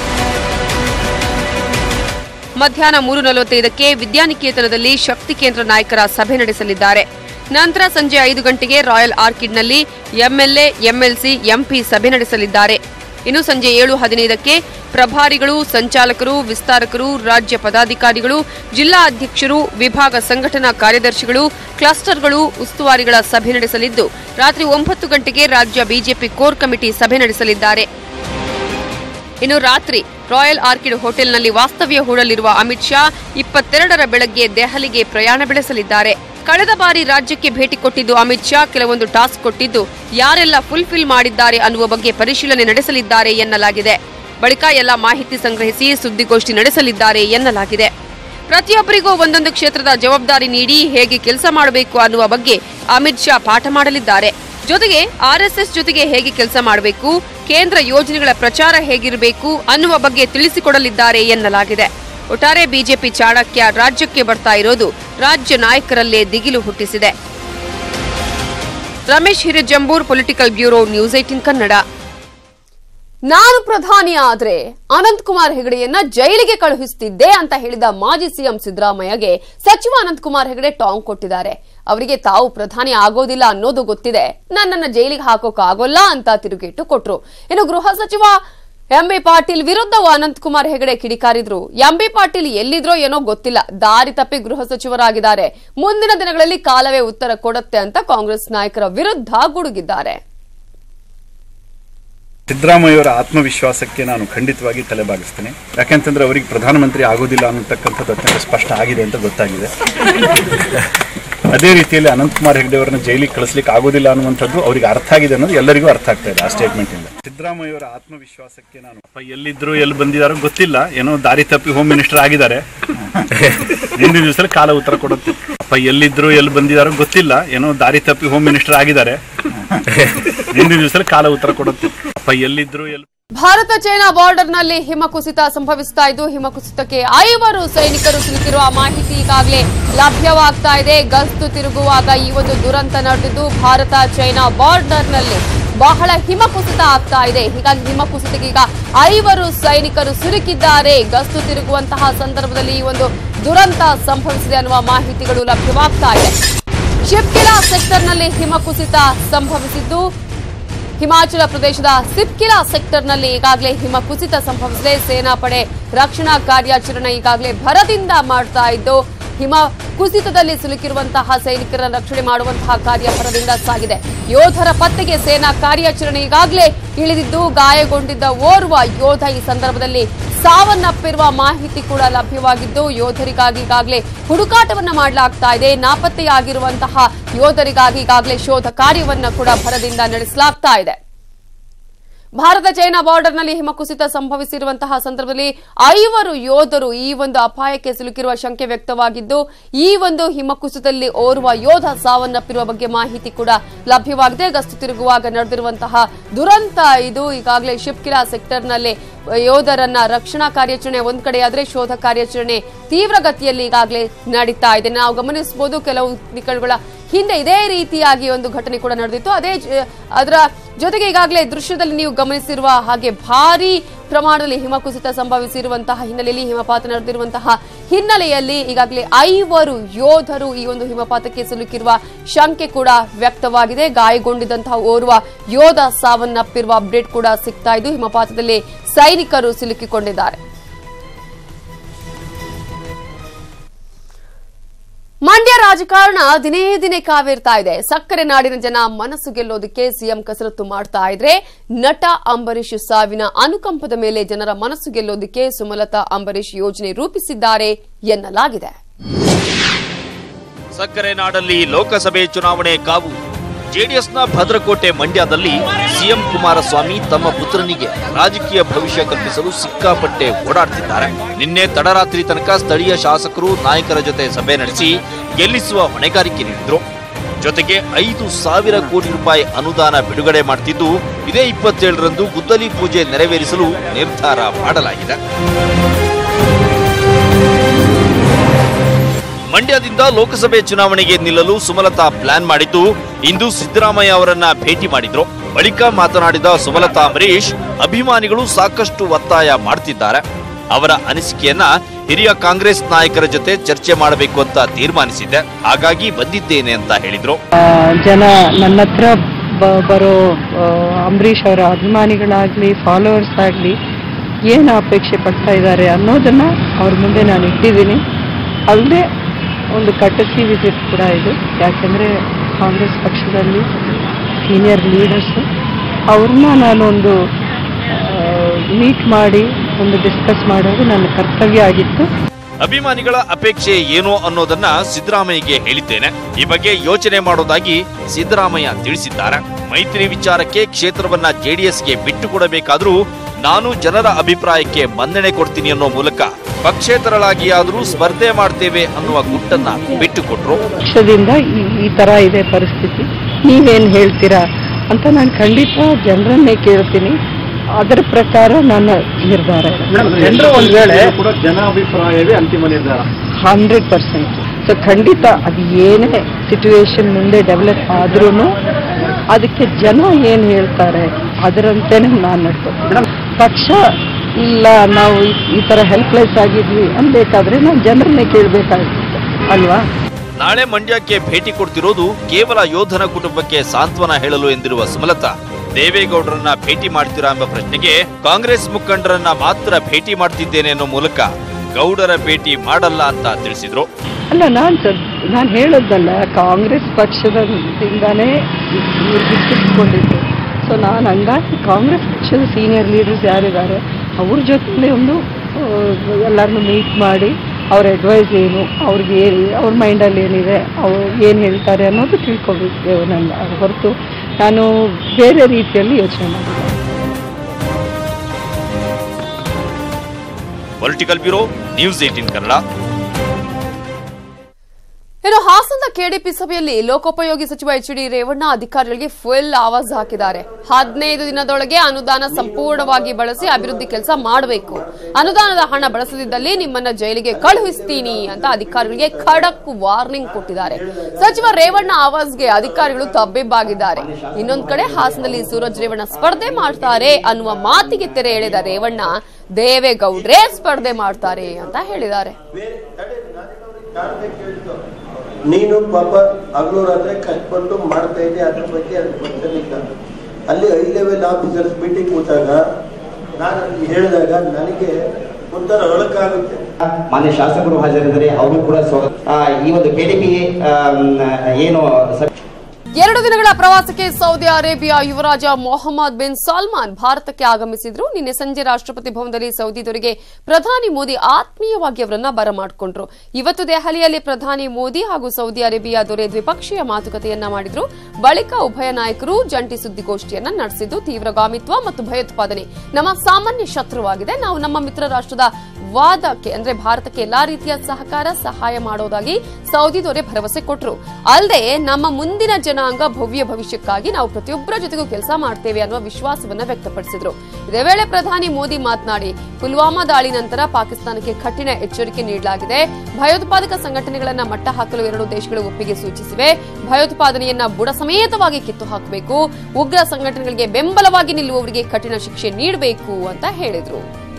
ಮಧ್ಯಾಹ್ನ ಮೂರು ನಲವತ್ತೈದಕ್ಕೆ ವಿದ್ಯಾನಿಕೇತನದಲ್ಲಿ ಶಕ್ತಿ ಕೇಂದ್ರ ನಾಯಕರ ಸಭೆ ನಡೆಸಲಿದ್ದಾರೆ ನಂತರ ಸಂಜೆ ಐದು ಗಂಟೆಗೆ ರಾಯಲ್ ಆರ್ಕಿಡ್ನಲ್ಲಿ ಎಂಎಲ್ಎ ಎಂಎಲ್ಸಿ ಎಂಪಿ ಸಭೆ ನಡೆಸಲಿದ್ದಾರೆ ಇನ್ನು ಸಂಜೆ ಏಳು ಹದಿನೈದಕ್ಕೆ ಪ್ರಭಾರಿಗಳು ಸಂಚಾಲಕರು ವಿಸ್ತಾರಕರು ರಾಜ್ಯ ಪದಾಧಿಕಾರಿಗಳು ಜಿಲ್ಲಾ ಅಧ್ಯಕ್ಷರು ವಿಭಾಗ ಸಂಘಟನಾ ಕಾರ್ಯದರ್ಶಿಗಳು ಕ್ಲಸ್ಟರ್ಗಳು ಉಸ್ತುವಾರಿಗಳ ಸಭೆ ನಡೆಸಲಿದ್ದು ರಾತ್ರಿ ಒಂಬತ್ತು ಗಂಟೆಗೆ ರಾಜ್ಯ ಬಿಜೆಪಿ ಕೋರ್ ಕಮಿಟಿ ಸಭೆ ನಡೆಸಲಿದ್ದಾರೆ ಇನ್ನು ರಾತ್ರಿ ರಾಯಲ್ ಆರ್ಕಿಡ್ ಹೋಟೆಲ್ನಲ್ಲಿ ವಾಸ್ತವ್ಯ ಹೂಡಲಿರುವ ಅಮಿತ್ ಶಾ ಇಪ್ಪತ್ತೆರಡರ ಬೆಳಗ್ಗೆ ದೆಹಲಿಗೆ ಪ್ರಯಾಣ ಬೆಳೆಸಲಿದ್ದಾರೆ ಕಳೆದ ಬಾರಿ ರಾಜ್ಯಕ್ಕೆ ಭೇಟಿ ಕೊಟ್ಟಿದ್ದು ಅಮಿತ್ ಶಾ ಕೆಲವೊಂದು ಟಾಸ್ಕ್ ಕೊಟ್ಟಿದ್ದು ಯಾರೆಲ್ಲ ಫುಲ್ಫಿಲ್ ಮಾಡಿದ್ದಾರೆ ಅನ್ನುವ ಬಗ್ಗೆ ಪರಿಶೀಲನೆ ನಡೆಸಲಿದ್ದಾರೆ ಎನ್ನಲಾಗಿದೆ ಬಳಿಕ ಎಲ್ಲ ಮಾಹಿತಿ ಸಂಗ್ರಹಿಸಿ ಸುದ್ದಿಗೋಷ್ಠಿ ನಡೆಸಲಿದ್ದಾರೆ ಎನ್ನಲಾಗಿದೆ ಪ್ರತಿಯೊಬ್ಬರಿಗೂ ಒಂದೊಂದು ಕ್ಷೇತ್ರದ ಜವಾಬ್ದಾರಿ ನೀಡಿ ಹೇಗೆ ಕೆಲಸ ಮಾಡಬೇಕು ಅನ್ನುವ ಬಗ್ಗೆ ಅಮಿತ್ ಶಾ ಪಾಠ ಮಾಡಲಿದ್ದಾರೆ ಜೊತೆಗೆ ಆರ್ಎಸ್ಎಸ್ ಜೊತೆಗೆ ಹೇಗೆ ಕೆಲಸ ಮಾಡಬೇಕು ಕೇಂದ್ರ ಯೋಜನೆಗಳ ಪ್ರಚಾರ ಹೇಗಿರಬೇಕು ಅನ್ನುವ ಬಗ್ಗೆ ತಿಳಿಸಿಕೊಡಲಿದ್ದಾರೆ ಎನ್ನಲಾಗಿದೆ ಒಟ್ಟಾರೆ ಬಿಜೆಪಿ ಚಾಣಕ್ಯ ರಾಜ್ಯಕ್ಕೆ ಬರ್ತಾ ಇರೋದು ರಾಜ್ಯ ನಾಯಕರಲ್ಲೇ ದಿಗಿಲು ಹುಟ್ಟಿಸಿದೆ Ramesh Hirejambur political bureau news eighteen Kannada ನಾನು ಪ್ರಧಾನಿ ಆದ್ರೆ ಅನಂತ್ ಕುಮಾರ್ ಹೆಗಡೆಯನ್ನ ಜೈಲಿಗೆ ಕಳುಹಿಸುತ್ತಿದ್ದೆ ಅಂತ ಹೇಳಿದ ಮಾಜಿ ಸಿಎಂ ಸಿದ್ದರಾಮಯ್ಯಗೆ ಸಚಿವ ಅನಂತ್ ಕುಮಾರ್ ಹೆಗಡೆ ಟಾಂಗ್ ಕೊಟ್ಟಿದ್ದಾರೆ ಅವರಿಗೆ ತಾವು ಪ್ರಧಾನಿ ಆಗೋದಿಲ್ಲ ಅನ್ನೋದು ಗೊತ್ತಿದೆ ನನ್ನನ್ನ ಜೈಲಿಗೆ ಹಾಕೋಕ್ಕಾಗೋಲ್ಲ ಅಂತ ತಿರುಗೇಟು ಕೊಟ್ರು ಇನ್ನು ಗೃಹ ಸಚಿವ ಎಂಬಿ ಪಾಟೀಲ್ ವಿರುದ್ಧ ಅನಂತ್ ಕುಮಾರ್ ಹೆಗಡೆ ಕಿಡಿಕಾರಿದ್ರು ಎಂಬಿ ಪಾಟೀಲ್ ಎಲ್ಲಿದ್ರೋ ಏನೋ ಗೊತ್ತಿಲ್ಲ ದಾರಿ ತಪ್ಪಿ ಗೃಹ ಸಚಿವರಾಗಿದ್ದಾರೆ ಮುಂದಿನ ದಿನಗಳಲ್ಲಿ ಕಾಲವೇ ಉತ್ತರ ಕೊಡುತ್ತೆ ಅಂತ ಕಾಂಗ್ರೆಸ್ ನಾಯಕರ ವಿರುದ್ಧ ಗುಡುಗಿದ್ದಾರೆ ಸಿದ್ದರಾಮಯ್ಯವರ ಆತ್ಮವಿಶ್ವಾಸಕ್ಕೆ ನಾನು ಖಂಡಿತವಾಗಿ ತಲೆಬಾಗಿಸ್ತೇನೆ ಯಾಕೆಂತಂದ್ರೆ ಅವರಿಗೆ ಪ್ರಧಾನಮಂತ್ರಿ ಆಗೋದಿಲ್ಲ ಅನ್ನತಕ್ಕಂಥದ್ದು ಅತ್ಯಂತ ಸ್ಪಷ್ಟ ಆಗಿದೆ ಅಂತ ಗೊತ್ತಾಗಿದೆ ಅದೇ ರೀತಿಯಲ್ಲಿ ಅನಂತಕುಮಾರ್ ಹೆಗಡೆ ಅವರನ್ನ ಜೈಲಿಗೆ ಕಳಿಸ್ಲಿಕ್ಕೆ ಆಗೋದಿಲ್ಲ ಅನ್ನುವಂಥದ್ದು ಅವರಿಗೆ ಅರ್ಥ ಆಗಿದೆ ಅನ್ನೋದು ಎಲ್ಲರಿಗೂ ಅರ್ಥ ಆಗ್ತಾ ಇದೆ ಆ ಸ್ಟೇಟ್ಮೆಂಟ್ ಇಂದ ಸಿದ್ದರಾಮಯ್ಯವರ ಆತ್ಮವಿಶ್ವಾಸಕ್ಕೆ ನಾನು ಅಪ್ಪ ಎಲ್ಲಿದ್ರು ಎಲ್ಲಿ ಬಂದಿದ್ದಾರೋ ಗೊತ್ತಿಲ್ಲ ಏನೋ ದಾರಿ ತಪ್ಪಿ ಹೋಮ್ ಮಿನಿಸ್ಟರ್ ಆಗಿದ್ದಾರೆ ಹಿಂದಿನ ದಿವಸದಲ್ಲಿ ಕಾಲ ಉತ್ತರ ಕೊಡುತ್ತೆ ಅಪ್ಪ ಎಲ್ಲಿದ್ರು ಎಲ್ಲಿ ಬಂದಿದ್ದಾರೋ ಗೊತ್ತಿಲ್ಲ ಏನೋ ದಾರಿ ತಪ್ಪಿ ಹೋಮ್ ಮಿನಿಸ್ಟರ್ ಆಗಿದ್ದಾರೆ ಹಿಂದಿನ ದಿವಸದಲ್ಲಿ ಕಾಲ ಉತ್ತರ ಕೊಡುತ್ತೆ ಅಪ್ಪ ಎಲ್ಲಿದ್ರು ಎಲ್ಲಿ ಭಾರತ ಚೈನಾ ಬಾರ್ಡರ್ನಲ್ಲಿ ಹಿಮಕುಸಿತ ಸಂಭವಿಸ್ತಾ ಇದ್ದು ಹಿಮಕುಸಿತಕ್ಕೆ ಐವರು ಸೈನಿಕರು ಸಿಲುಕಿರುವ ಮಾಹಿತಿ ಈಗಾಗಲೇ ಲಭ್ಯವಾಗ್ತಾ ಇದೆ ಗಸ್ತು ತಿರುಗುವಾಗ ಈ ಒಂದು ದುರಂತ ನಡೆದಿದ್ದು ಭಾರತ ಚೈನಾ ಬಾರ್ಡರ್ನಲ್ಲಿ ಬಹಳ ಹಿಮಕುಸಿತ ಆಗ್ತಾ ಇದೆ ಹೀಗಾಗಿ ಹಿಮಕುಸಿತಕ್ಕೆ ಈಗ ಐವರು ಸೈನಿಕರು ಸಿಲುಕಿದ್ದಾರೆ ಗಸ್ತು ತಿರುಗುವಂತಹ ಸಂದರ್ಭದಲ್ಲಿ ಈ ಒಂದು ದುರಂತ ಸಂಭವಿಸಿದೆ ಅನ್ನುವ ಮಾಹಿತಿಗಳು ಲಭ್ಯವಾಗ್ತಾ ಇದೆ ಶಿಪ್ಕಿಲಾ ಸೆಕ್ಟರ್ನಲ್ಲಿ ಹಿಮಕುಸಿತ ಸಂಭವಿಸಿದ್ದು ಹಿಮಾಚಲ ಪ್ರದೇಶದ ಸಿಪ್ಕಿಲಾ ಸೆಕ್ಟರ್ನಲ್ಲಿ ಈಗಾಗಲೇ ಹಿಮ ಕುಸಿತ ಸಂಭವಿಸಿದೆ ಸೇನಾಪಡೆ ರಕ್ಷಣಾ ಕಾರ್ಯಾಚರಣೆ ಈಗಾಗಲೇ ಭರದಿಂದ ಮಾಡ್ತಾ ಇದ್ದು ಹಿಮ ಕುಸಿತದಲ್ಲಿ ಸಿಲುಕಿರುವಂತಹ ಸೈನಿಕರ ರಕ್ಷಣೆ ಮಾಡುವಂತಹ ಕಾರ್ಯ ಭರದಿಂದ ಸಾಗಿದೆ ಯೋಧರ ಪತ್ತೆಗೆ ಸೇನಾ ಕಾರ್ಯಾಚರಣೆ ಈಗಾಗಲೇ ಇಳಿದಿದ್ದು ಗಾಯಗೊಂಡಿದ್ದ ಓರ್ವ ಯೋಧ ಈ ಸಂದರ್ಭದಲ್ಲಿ ಸಾವನ್ನಪ್ಪಿರುವ ಮಾಹಿತಿ ಕೂಡ ಲಭ್ಯವಾಗಿದ್ದು ಯೋಧರಿಗಾಗಿ ಈಗಾಗಲೇ ಹುಡುಕಾಟವನ್ನ ಮಾಡಲಾಗ್ತಾ ಇದೆ ನಾಪತ್ತೆಯಾಗಿರುವಂತಹ ಯೋಧರಿಗಾಗಿ ಈಗಾಗಲೇ ಶೋಧ ಕಾರ್ಯವನ್ನ ಕೂಡ ಭರದಿಂದ ನಡೆಸಲಾಗ್ತಾ ಇದೆ ಭಾರತ ಚೈನಾ ಬಾರ್ಡರ್ನಲ್ಲಿ ಹಿಮಕುಸಿತ ಸಂಭವಿಸಿರುವಂತಹ ಸಂದರ್ಭದಲ್ಲಿ ಐವರು ಯೋಧರು ಈ ಒಂದು ಅಪಾಯಕ್ಕೆ ಸಿಲುಕಿರುವ ಶಂಕೆ ವ್ಯಕ್ತವಾಗಿದ್ದು ಈ ಒಂದು ಹಿಮಕುಸಿತದಲ್ಲಿ ಓರ್ವ ಯೋಧ ಸಾವನ್ನಪ್ಪಿರುವ ಬಗ್ಗೆ ಮಾಹಿತಿ ಕೂಡ ಲಭ್ಯವಾಗಿದೆ ಗಸ್ತು ತಿರುಗುವಾಗ ನಡೆದಿರುವಂತಹ ದುರಂತ ಇದು ಈಗಾಗಲೇ ಶಿಪ್ಕಿಲಾ ಸೆಕ್ಟರ್ನಲ್ಲಿ ಯೋಧರನ್ನ ರಕ್ಷಣಾ ಕಾರ್ಯಾಚರಣೆ ಒಂದ್ ಕಡೆಯಾದ್ರೆ ಶೋಧ ಕಾರ್ಯಾಚರಣೆ ತೀವ್ರಗತಿಯಲ್ಲಿ ಈಗಾಗಲೇ ನಡೀತಾ ಇದೆ ನಾವು ಗಮನಿಸಬಹುದು ಕೆಲವು ನಿಕಳುಗಳ ಹಿಂದೆ ಇದೇ ರೀತಿಯಾಗಿ ಒಂದು ಘಟನೆ ಕೂಡ ನಡೆದಿತ್ತು ಅದೇ ಜ- ಅದರ ಜೊತೆಗೆ ಈಗಾಗಲೇ ದೃಶ್ಯದಲ್ಲಿ ನೀವು ಗಮನಿಸಿರುವ ಹಾಗೆ ಭಾರಿ ಪ್ರಮಾಣದಲ್ಲಿ ಹಿಮಕುಸಿತ ಸಂಭವಿಸಿರುವಂತಹ ಹಿನ್ನೆಲೆಯಲ್ಲಿ ಹಿಮಪಾತ ನಡೆದಿರುವಂತಹ ಹಿನ್ನೆಲೆಯಲ್ಲಿ ಈಗಾಗಲೇ ಐವರು ಯೋಧರು ಈ ಒಂದು ಹಿಮಪಾತಕ್ಕೆ ಸಿಲುಕಿರುವ ಶಂಕೆ ಕೂಡ ವ್ಯಕ್ತವಾಗಿದೆ ಗಾಯಗೊಂಡಿದ್ದಂತಹ ಓರ್ವ ಯೋಧ ಸಾವನ್ನಪ್ಪಿರುವ ಅಪ್ಡೇಟ್ ಕೂಡ ಸಿಗ್ತಾ ಇದ್ದು ಹಿಮಪಾತದಲ್ಲಿ ಸೈನಿಕರು ಸಿಲುಕಿಕೊಂಡಿದ್ದಾರೆ ಮಂಡ್ಯ ರಾಜಕಾರಣ ದಿನೇ ದಿನೇ ಕಾವೇರ್ತಾ ಇದೆ ಸಕ್ಕರೆ ನಾಡಿನ ಜನ ಮನಸ್ಸು ಗೆಲ್ಲೋದಕ್ಕೆ ಸಿಎಂ ಕಸರತ್ತು ಮಾಡ್ತಾ ಇದ್ರೆ ನಟ ಅಂಬರೀಶ್ ಸಾವಿನ ಅನುಕಂಪದ ಮೇಲೆ ಜನರ ಮನಸ್ಸು ಗೆಲ್ಲೋದಕ್ಕೆ ಸುಮಲತಾ ಅಂಬರೀಶ್ ಯೋಜನೆ ರೂಪಿಸಿದ್ದಾರೆ ಎನ್ನಲಾಗಿದೆ ಸಕ್ಕರೆ ನಾಡಲ್ಲಿ ಲೋಕಸಭೆ ಚುನಾವಣೆ ಕಾವು ಜೆಡಿಎಸ್ನ ಭದ್ರಕೋಟೆ ಮಂಡ್ಯದಲ್ಲಿ ಸಿಎಂ ಕುಮಾರಸ್ವಾಮಿ ತಮ್ಮ ಪುತ್ರನಿಗೆ ರಾಜಕೀಯ ಭವಿಷ್ಯ ಕಲ್ಪಿಸಲು ಸಿಕ್ಕಾಪಟ್ಟೆ ಓಡಾಡ್ತಿದ್ದಾರೆ ನಿನ್ನೆ ತಡರಾತ್ರಿ ತನಕ ಸ್ಥಳೀಯ ಶಾಸಕರು ನಾಯಕರ ಜೊತೆ ಸಭೆ ನಡೆಸಿ ಗೆಲ್ಲಿಸುವ ಹೊಣೆಗಾರಿಕೆ ನೀಡಿದ್ರು ಜೊತೆಗೆ ಐದು ಸಾವಿರ ಕೋಟಿ ರೂಪಾಯಿ ಅನುದಾನ ಬಿಡುಗಡೆ ಮಾಡ್ತಿದ್ದು ಇದೇ ಇಪ್ಪತ್ತೇಳರಂದು ಗುದ್ದಲಿ ಪೂಜೆ ನೆರವೇರಿಸಲು ನಿರ್ಧಾರ ಮಾಡಲಾಗಿದೆ ಮಂಡ್ಯದಿಂದ ಲೋಕಸಭೆ ಚುನಾವಣೆಗೆ ನಿಲ್ಲಲು ಸುಮಲತಾ ಪ್ಲಾನ್ ಮಾಡಿದ್ದು ಇಂದು ಸಿದ್ದರಾಮಯ್ಯ ಅವರನ್ನ ಭೇಟಿ ಮಾಡಿದ್ರು ಬಳಿಕ ಮಾತನಾಡಿದ ಸುಮಲತಾ ಅಂಬರೀಶ್ ಅಭಿಮಾನಿಗಳು ಸಾಕಷ್ಟು ಒತ್ತಾಯ ಮಾಡ್ತಿದ್ದಾರೆ ಅವರ ಅನಿಸಿಕೆಯನ್ನ ಹಿರಿಯ ಕಾಂಗ್ರೆಸ್ ನಾಯಕರ ಜೊತೆ ಚರ್ಚೆ ಮಾಡಬೇಕು ಅಂತ ತೀರ್ಮಾನಿಸಿದ್ದೆ ಹಾಗಾಗಿ ಬಂದಿದ್ದೇನೆ ಅಂತ ಹೇಳಿದ್ರು ಆ, ಜನ ನನ್ನ ಹತ್ರ ಬ- ಬರೋ ಆ, ಅಂಬರೀಷ್ ಅವರ ಅಭಿಮಾನಿಗಳಾಗಲಿ ಫಾಲೋವರ್ಸ್ ಆಗಲಿ ಏನು ಅಪೇಕ್ಷೆ ಪಡ್ತಾ ಇದ್ದಾರೆ ಅನ್ನೋದನ್ನು ಅವ್ರ ಮುಂದೆ ನಾನು ಇಟ್ಟಿದ್ದೀನಿ ಅಲ್ಲದೆ ಒಂದು ಕಟಸಿ ವಿಸಿಟ್ ಕೂಡ ಇದು ಯಾಕೆಂದರೆ ಕಾಂಗ್ರೆಸ್ ಪಕ್ಷದಲ್ಲಿ ಸೀನಿಯರ್ ಲೀಡರ್ಸು ಅವ್ರನ್ನ ನಾನೊಂದು ಮೀಟ್ ಮಾಡಿ ಒಂದು ಡಿಸ್ಕಸ್ ಮಾಡೋದು ನನ್ನ ಕರ್ತವ್ಯ ಆಗಿತ್ತು ಅಭಿಮಾನಿಗಳ ಅಪೇಕ್ಷೆ ಏನು ಅನ್ನೋದನ್ನ ಸಿದ್ದರಾಮಯ್ಯಗೆ ಹೇಳಿದ್ದೇನೆ ಈ ಬಗ್ಗೆ ಯೋಚನೆ ಮಾಡೋದಾಗಿ ಸಿದ್ದರಾಮಯ್ಯ ತಿಳಿಸಿದ್ದಾರೆ ಮೈತ್ರಿ ವಿಚಾರಕ್ಕೆ ಕ್ಷೇತ್ರವನ್ನ ಜೆಡಿಎಸ್ಗೆ ಬಿಟ್ಟು ಕೊಡಬೇಕಾದ್ರೂ ನಾನು ಜನರ ಅಭಿಪ್ರಾಯಕ್ಕೆ ಮನ್ನಣೆ ಕೊಡ್ತೀನಿ ಅನ್ನೋ ಮೂಲಕ ಪಕ್ಷೇತರಳಾಗಿ ಆದರೂ ಸ್ಪರ್ಧೆ ಮಾಡ್ತೇವೆ ಅನ್ನುವ ಗುಟ್ಟನ್ನ ಬಿಟ್ಟುಕೊಟ್ರು ಪಕ್ಷದಿಂದ ಈ ಈ ಥರ ಇದೆ ಪರಿಸ್ಥಿತಿ ನೀವೇನು ಹೇಳ್ತೀರಾ ಅಂತ ನಾನು ಖಂಡಿತ ಜನರನ್ನೇ ಕೇಳ್ತೀನಿ ಅದರ ಪ್ರಕಾರ ನನ್ನ ನಿರ್ಧಾರ ಜನರು ಒಂದ್ ವೇಳೆ ಕೂಡ ಜನಾಭಿಪ್ರಾಯವೇ ಅಂತಿಮ ನಿರ್ಧಾರ ಹಂಡ್ರೆಡ್ ಪರ್ಸೆಂಟ್ ಸೊ ಖಂಡಿತ ಅದು ಏನೇ ಸಿಚುವೇಶನ್ ಮುಂದೆ ಡೆವಲಪ್ ಆದ್ರೂ ಅದಕ್ಕೆ ಜನ ಏನು ಹೇಳ್ತಾರೆ ಅದರಂತೆನೇ ನಾನು ನಡ್ಕೋತೀನಿ ಪಕ್ಷ ಇಲ್ಲ ನಾವು ಈ- ಈ ಥರ ಹೆಲ್ಪ್ಲೆಸ್ ಆಗಿದ್ವಿ ಅನ್ಬೇಕಾದ್ರೆ ನಾವು ಜನರನ್ನೇ ಕೇಳಬೇಕಾಗಿತ್ತು ಅಲ್ವಾ ನಾಳೆ ಮಂಡ್ಯಕ್ಕೆ ಭೇಟಿ ಕೊಡ್ತಿರೋದು ಕೇವಲ ಯೋಧನ ಕುಟುಂಬಕ್ಕೆ ಸಾಂತ್ವನ ಹೇಳಲು ಎಂದಿರುವ ಸುಮಲತಾ ದೇವೇಗೌಡರನ್ನ ಭೇಟಿ ಮಾಡ್ತೀರಾ ಎಂಬ ಪ್ರಶ್ನೆಗೆ ಕಾಂಗ್ರೆಸ್ ಮುಖಂಡರನ್ನ ಮಾತ್ರ ಭೇಟಿ ಮಾಡ್ತಿದ್ದೇನೆ ಅನ್ನೋ ಮೂಲಕ ಗೌಡರ ಭೇಟಿ ಮಾಡಲ್ಲ ಅಂತ ತಿಳಿಸಿದ್ರು ಅಲ್ಲ ನಾನು ನಾನು ಹೇಳೋದಲ್ಲ ಕಾಂಗ್ರೆಸ್ ಪಕ್ಷದಿಂದಾನೇ ಇವ್ರು ಗಿಟ್ಟಿಸ್ಕೊಂಡಿದ್ದು ಸೊ ನಾನು ಹಂಗಾಗಿ ಕಾಂಗ್ರೆಸ್ ಪಕ್ಷದ ಸೀನಿಯರ್ ಲೀಡರ್ಸ್ ಯಾರಿದ್ದಾರೆ ಅವ್ರ ಜೊತೆಲೇ ಒಂದು ಎಲ್ಲರನ್ನು ಮೀಟ್ ಮಾಡಿ ಅವ್ರ ಅಡ್ವೈಸ್ ಏನು ಅವ್ರಿಗೆ ಏನು ಅವ್ರ ಮೈಂಡಲ್ಲಿ ಏನಿದೆ ಅವ್ರು ಏನು ಹೇಳ್ತಾರೆ ಅನ್ನೋದು ತಿಳ್ಕೊಬೇಕು ನನ್ನ ಹೊರತು ನಾನು ಬೇರೆ ರೀತಿಯಲ್ಲಿ ಯೋಚನೆ ಮಾಡಿಲ್ಲ political bureau news eighteen Kannada ಇನ್ನು ಹಾಸನದ ಕೆಡಿಪಿ ಸಭೆಯಲ್ಲಿ ಲೋಕೋಪಯೋಗಿ ಸಚಿವ ಎಚ್ ಡಿ ರೇವಣ್ಣ ಅಧಿಕಾರಿಗಳಿಗೆ ಫುಲ್ ಆವಾಜ್ ಹಾಕಿದ್ದಾರೆ ಹದಿನೈದು ದಿನದೊಳಗೆ ಅನುದಾನ ಸಂಪೂರ್ಣವಾಗಿ ಬಳಸಿ ಅಭಿವೃದ್ಧಿ ಕೆಲಸ ಮಾಡಬೇಕು ಅನುದಾನದ ಹಣ ಬಳಸದಿದ್ದಲ್ಲಿ ನಿಮ್ಮನ್ನ ಜೈಲಿಗೆ ಕಳುಹಿಸ್ತೀನಿ ಅಂತ ಅಧಿಕಾರಿಗಳಿಗೆ ಖಡಕ್ ವಾರ್ನಿಂಗ್ ಕೊಟ್ಟಿದ್ದಾರೆ ಸಚಿವ ರೇವಣ್ಣ ಆವಾಜ್ಗೆ ಅಧಿಕಾರಿಗಳು ತಬ್ಬಿಬ್ಬಾಗಿದ್ದಾರೆ ಇನ್ನೊಂದ್ ಕಡೆ ಹಾಸನದಲ್ಲಿ ಸೂರಜ್ ರೇವಣ್ಣ ಸ್ಪರ್ಧೆ ಮಾಡ್ತಾರೆ ಅನ್ನುವ ಮಾತಿಗೆ ತೆರೆ ಎಳೆದ ರೇವಣ್ಣ ದೇವೇಗೌಡ್ರೇ ಸ್ಪರ್ಧೆ ಮಾಡ್ತಾರೆ ಅಂತ ಹೇಳಿದ್ದಾರೆ ನೀನು ಪಾಪ ಹಗಲು ರಾತ್ರಿ ಕಷ್ಟಪಟ್ಟು ಮಾಡ್ತಾ ಇದ್ದೆ ಅದ್ರ ಬಗ್ಗೆ ಅದು ಗೊತ್ತಿರಲಿಲ್ಲ ಅಲ್ಲಿ ಹೈ ಲೆವೆಲ್ ಆಫೀಸರ್ಸ್ ಮೀಟಿಂಗ್ ಕೂತಾಗ ನಾನು ಅಲ್ಲಿ ಹೇಳಿದಾಗ ನನಗೆ ಒಂಥರ ಅಳಕಾಗುತ್ತೆ ಮಾನ್ಯ ಶಾಸಕರು ಹಾಜರಿದ್ದಾರೆ ಅವರು ಕೂಡ ಸ್ವಾಗತ ಆ, ಈ ಒಂದು ಕೆಡಿಪಿ ಏನು ಸ- ಎರಡು ದಿನಗಳ ಪ್ರವಾಸಕ್ಕೆ ಸೌದಿ ಅರೇಬಿಯಾ ಯುವರಾಜ ಮೊಹಮ್ಮದ್ ಬಿನ್ ಸಲ್ಮಾನ್ ಭಾರತಕ್ಕೆ ಆಗಮಿಸಿದ್ರು ನಿನ್ನೆ ಸಂಜೆ ರಾಷ್ಟ್ರಪತಿ ಭವನದಲ್ಲಿ ಸೌದಿ ದೊರೆಗೆ ಪ್ರಧಾನಿ ಮೋದಿ ಆತ್ಮೀಯವಾಗಿ ಅವರನ್ನ ಬರಮಾಡಿಕೊಂಡ್ರು ಇವತ್ತು ದೆಹಲಿಯಲ್ಲಿ ಪ್ರಧಾನಿ ಮೋದಿ ಹಾಗೂ ಸೌದಿ ಅರೇಬಿಯಾ ದೊರೆ ದ್ವಿಪಕ್ಷೀಯ ಮಾತುಕತೆಯನ್ನ ಮಾಡಿದ್ರು ಬಳಿಕ ಉಭಯ ನಾಯಕರು ಜಂಟಿ ಸುದ್ದಿಗೋಷ್ಠಿಯನ್ನ ನಡೆಸಿದ್ದು ತೀವ್ರಗಾಮಿತ್ವ ಮತ್ತು ಭಯೋತ್ಪಾದನೆ ನಮ್ಮ ಸಾಮಾನ್ಯ ಶತ್ರುವಾಗಿದೆ ನಾವು ನಮ್ಮ ಮಿತ್ರ ರಾಷ್ಟ್ರದ ವಾದಕ್ಕೆ ಅಂದ್ರೆ ಭಾರತಕ್ಕೆ ಎಲ್ಲಾ ರೀತಿಯ ಸಹಕಾರ ಸಹಾಯ ಮಾಡೋದಾಗಿ ಸೌದಿ ದೊರೆ ಭರವಸೆ ಕೊಟ್ಟರು ಅಲ್ಲದೆ ನಮ್ಮ ಮುಂದಿನ ಜನಾಂಗ ಭವ್ಯ ಭವಿಷ್ಯಕ್ಕಾಗಿ ನಾವು ಪ್ರತಿಯೊಬ್ಬರ ಜೊತೆಗೂ ಕೆಲಸ ಮಾಡ್ತೇವೆ ಅನ್ನುವ ವಿಶ್ವಾಸವನ್ನ ವ್ಯಕ್ತಪಡಿಸಿದ್ರು ಇದೇ ವೇಳೆ ಪ್ರಧಾನಿ ಮೋದಿ ಮಾತನಾಡಿ ಪುಲ್ವಾಮಾ ದಾಳಿ ನಂತರ ಪಾಕಿಸ್ತಾನಕ್ಕೆ ಕಠಿಣ ಎಚ್ಚರಿಕೆ ನೀಡಲಾಗಿದೆ ಭಯೋತ್ಪಾದಕ ಸಂಘಟನೆಗಳನ್ನ ಮಟ್ಟ ಹಾಕಲು ಎರಡು ದೇಶಗಳು ಒಪ್ಪಿಗೆ ಸೂಚಿಸಿವೆ ಭಯೋತ್ಪಾದನೆಯನ್ನ ಬುಡ ಸಮೇತವಾಗಿ ಕಿತ್ತು ಹಾಕಬೇಕು ಉಗ್ರ ಸಂಘಟನೆಗಳಿಗೆ ಬೆಂಬಲವಾಗಿ ನಿಲ್ಲುವವರಿಗೆ ಕಠಿಣ ಶಿಕ್ಷೆ ನೀಡಬೇಕು ಅಂತ ಹೇಳಿದ್ರು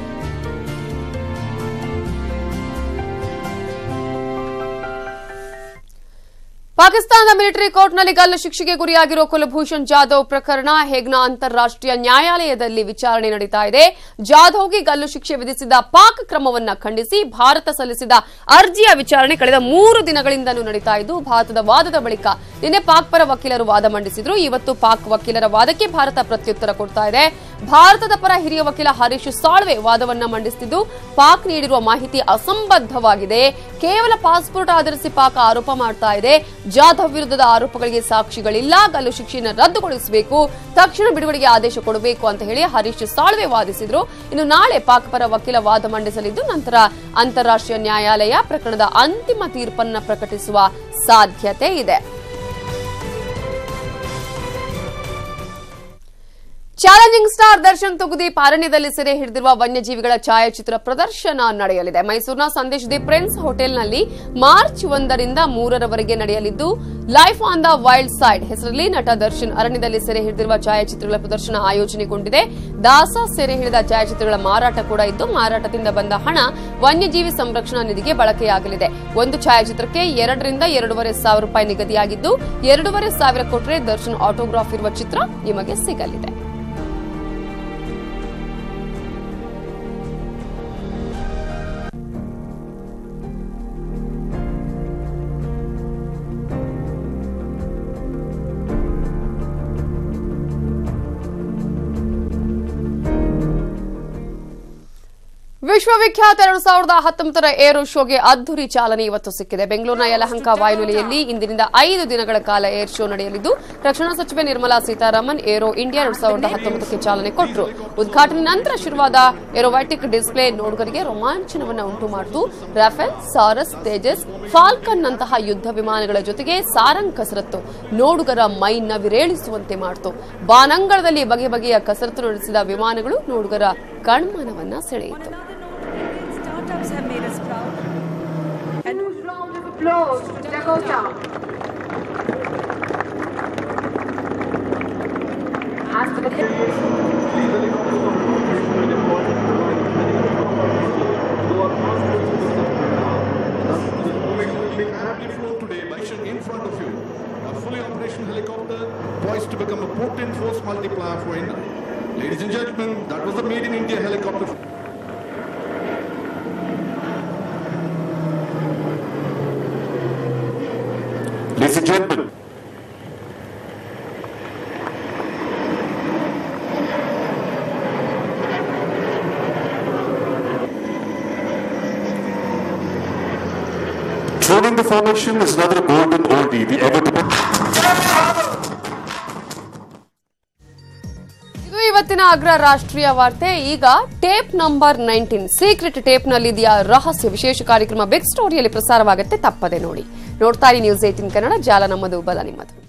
ಪಾಕಿಸ್ತಾನದ ಮಿಲಿಟರಿ ಕೋರ್ಟ್ನಲ್ಲಿ ಗಲ್ಲು ಶಿಕ್ಷೆಗೆ ಗುರಿಯಾಗಿರೋ ಕುಲಭೂಷಣ್ ಜಾಧವ್ ಪ್ರಕರಣ ಹೇಗ್ನ ಅಂತಾರಾಷ್ಟೀಯ ನ್ಯಾಯಾಲಯದಲ್ಲಿ ವಿಚಾರಣೆ ನಡೀತಾ ಇದೆ ಜಾಧವ್ಗೆ ಗಲ್ಲು ಶಿಕ್ಷೆ ವಿಧಿಸಿದ ಪಾಕ್ ಕ್ರಮವನ್ನ ಖಂಡಿಸಿ ಭಾರತ ಸಲ್ಲಿಸಿದ ಅರ್ಜಿಯ ವಿಚಾರಣೆ ಕಳೆದ ಮೂರು ದಿನಗಳಿಂದಲೂ ನಡೀತಾ ಇದ್ದು ಭಾರತದ ವಾದದ ಬಳಿಕ ನಿನ್ನೆ ಪಾಕ್ ಪರ ವಕೀಲರು ವಾದ ಮಂಡಿಸಿದ್ರು ಇವತ್ತು ಪಾಕ್ ವಕೀಲರ ವಾದಕ್ಕೆ ಭಾರತ ಪ್ರತ್ಯುತ್ತರ ಕೊಡ್ತಾ ಇದೆ ಭಾರತದ ಪರ ಹಿರಿಯ ವಕೀಲ ಹರೀಶ್ ಸಾಳ್ವೆ ವಾದವನ್ನ ಮಂಡಿಸುತ್ತಿದ್ದು ಪಾಕ್ ನೀಡಿರುವ ಮಾಹಿತಿ ಅಸಂಬದ್ಧವಾಗಿದೆ ಕೇವಲ ಪಾಸ್ಪೋರ್ಟ್ ಆಧರಿಸಿ ಪಾಕ್ ಆರೋಪ ಮಾಡ್ತಾ ಇದೆ ಜಾಧವ್ ವಿರುದ್ಧದ ಆರೋಪಗಳಿಗೆ ಸಾಕ್ಷಿಗಳಿಲ್ಲ ಗಲ್ಲು ಶಿಕ್ಷೆಯನ್ನು ರದ್ದುಗೊಳಿಸಬೇಕು ತಕ್ಷಣ ಬಿಡುಗಡೆಗೆ ಆದೇಶ ಕೊಡಬೇಕು ಅಂತ ಹೇಳಿ ಹರೀಶ್ ಸಾಳ್ವೆ ವಾದಿಸಿದ್ರು ಇನ್ನು ನಾಳೆ ಪಾಕ್ ಪರ ವಕೀಲ ವಾದ ಮಂಡಿಸಲಿದ್ದು ನಂತರ ಅಂತಾರಾಷ್ಟ್ರೀಯ ನ್ಯಾಯಾಲಯ ಪ್ರಕರಣದ ಅಂತಿಮ ತೀರ್ಪನ್ನ ಪ್ರಕಟಿಸುವ ಸಾಧ್ಯತೆ ಇದೆ ಚಾಲೆಂಜಿಂಗ್ ಸ್ಟಾರ್ ದರ್ಶನ್ ತುಗುದೀಪ್ ಅರಣ್ಯದಲ್ಲಿ ಸೆರೆ ಹಿಡಿದಿರುವ ವನ್ಯಜೀವಿಗಳ ಛಾಯಾಚಿತ್ರ ಪ್ರದರ್ಶನ ನಡೆಯಲಿದೆ ಮೈಸೂರಿನ ಸಂದೇಶ್ ದಿ ಪ್ರಿನ್ಸ್ ಹೋಟೆಲ್ನಲ್ಲಿ ಮಾರ್ಚ್ ಒಂದರಿಂದ ಮೂರರವರೆಗೆ ನಡೆಯಲಿದ್ದು life on the wild side ಹೆಸರಲ್ಲಿ ನಟ ದರ್ಶನ್ ಅರಣ್ಯದಲ್ಲಿ ಸೆರೆ ಹಿಡಿದಿರುವ ಛಾಯಾಚಿತ್ರಗಳ ಪ್ರದರ್ಶನ ಆಯೋಜನೆಗೊಂಡಿದೆ ದಾಸ ಸೆರೆ ಹಿಡಿದ ಛಾಯಾಚಿತ್ರಗಳ ಮಾರಾಟ ಕೂಡ ಇದ್ದು ಮಾರಾಟದಿಂದ ಬಂದ ಹಣ ವನ್ಯಜೀವಿ ಸಂರಕ್ಷಣಾ ನಿಧಿಗೆ ಬಳಕೆಯಾಗಲಿದೆ ಒಂದು ಛಾಯಾಚಿತ್ರಕ್ಕೆ ಎರಡರಿಂದ ಎರಡೂವರೆ ಸಾವಿರ ರೂಪಾಯಿ ನಿಗದಿಯಾಗಿದ್ದು ಎರಡೂವರೆ ಸಾವಿರ ಕೊಟ್ಟರೆ ದರ್ಶನ್ ಆಟೋಗ್ರಾಫ್ ಇರುವ ಚಿತ್ರ ನಿಮಗೆ ಸಿಗಲಿದೆ ವಿಶ್ವವಿಖ್ಯಾತ ಎರಡು ಸಾವಿರದ ಹತ್ತೊಂಬತ್ತರ ಏರೋ ಶೋಗೆ ಅದ್ದೂರಿ ಚಾಲನೆ ಇವತ್ತು ಸಿಕ್ಕಿದೆ ಬೆಂಗಳೂರಿನ ಯಲಹಂಕ ವಾಯುನೆಲೆಯಲ್ಲಿ ಇಂದಿನಿಂದ ಐದು ದಿನಗಳ ಕಾಲ ಏರ್ ಶೋ ನಡೆಯಲಿದ್ದು ರಕ್ಷಣಾ ಸಚಿವೆ ನಿರ್ಮಲಾ ಸೀತಾರಾಮನ್ ಏರೋ ಇಂಡಿಯಾ ಎರಡು ಸಾವಿರದ ಹತ್ತೊಂಬತ್ತಕ್ಕೆ ಚಾಲನೆ ಕೊಟ್ಟರು ಉದ್ಘಾಟನೆ ನಂತರ ಶುರುವಾದ ಏರೋವ್ಯಾಟಿಕ್ ಡಿಸ್ಪ್ಲೇ ನೋಡುಗರಿಗೆ ರೋಮಾಂಚನವನ್ನು ಉಂಟು ಮಾಡಿತು ರಾಫೆಲ್ ಸಾರಸ್ ತೇಜಸ್ ಫಾಲ್ಕನ್ ನಂತಹ ಯುದ್ಧ ವಿಮಾನಗಳ ಜೊತೆಗೆ ಸಾರಂಗ್ ಕಸರತ್ತು ನೋಡುಗರ ಮೈನ ವಿರೇಳಿಸುವಂತೆ ಮಾಡಿತು ಬಾನಂಗಳದಲ್ಲಿ ಬಗೆ ಬಗೆಯ ಕಸರತ್ತು ನಡೆಸಿದ ವಿಮಾನಗಳು ನೋಡುಗರ ಕಣ್ಮನವನ್ನ ಸೆಳೆಯಿತು Startups have made us proud. And whose round of applause to Dakota. As for the today by Shan in front of you. A fully operational helicopter poised to become a potent force multiplier for India. Ladies and gentlemen, that was the Made in India helicopter. Ladies and gentlemen, Joining the formation is another golden oldie, the ever ಇದು ಇವತ್ತಿನ ಅಗ್ರ ರಾಷ್ಟ್ರೀಯ ವಾರ್ತೆ ಈಗ tape number nineteen secret tape ನಲ್ಲಿದೆಯಾ ರಹಸ್ಯ ವಿಶೇಷ ಕಾರ್ಯಕ್ರಮ ಬಿಗ್ ಸ್ಟೋರಿಯಲ್ಲಿ ಪ್ರಸಾರವಾಗುತ್ತೆ ತಪ್ಪದೆ ನೋಡಿ ನೋಡ್ತಾ ಇರಿ ನ್ಯೂಸ್ ಏಟಿನ್ ಕನ್ನಡ ಜಾಲ ನಮ್ಮದು ಬಲ ನಿಮ್ಮದು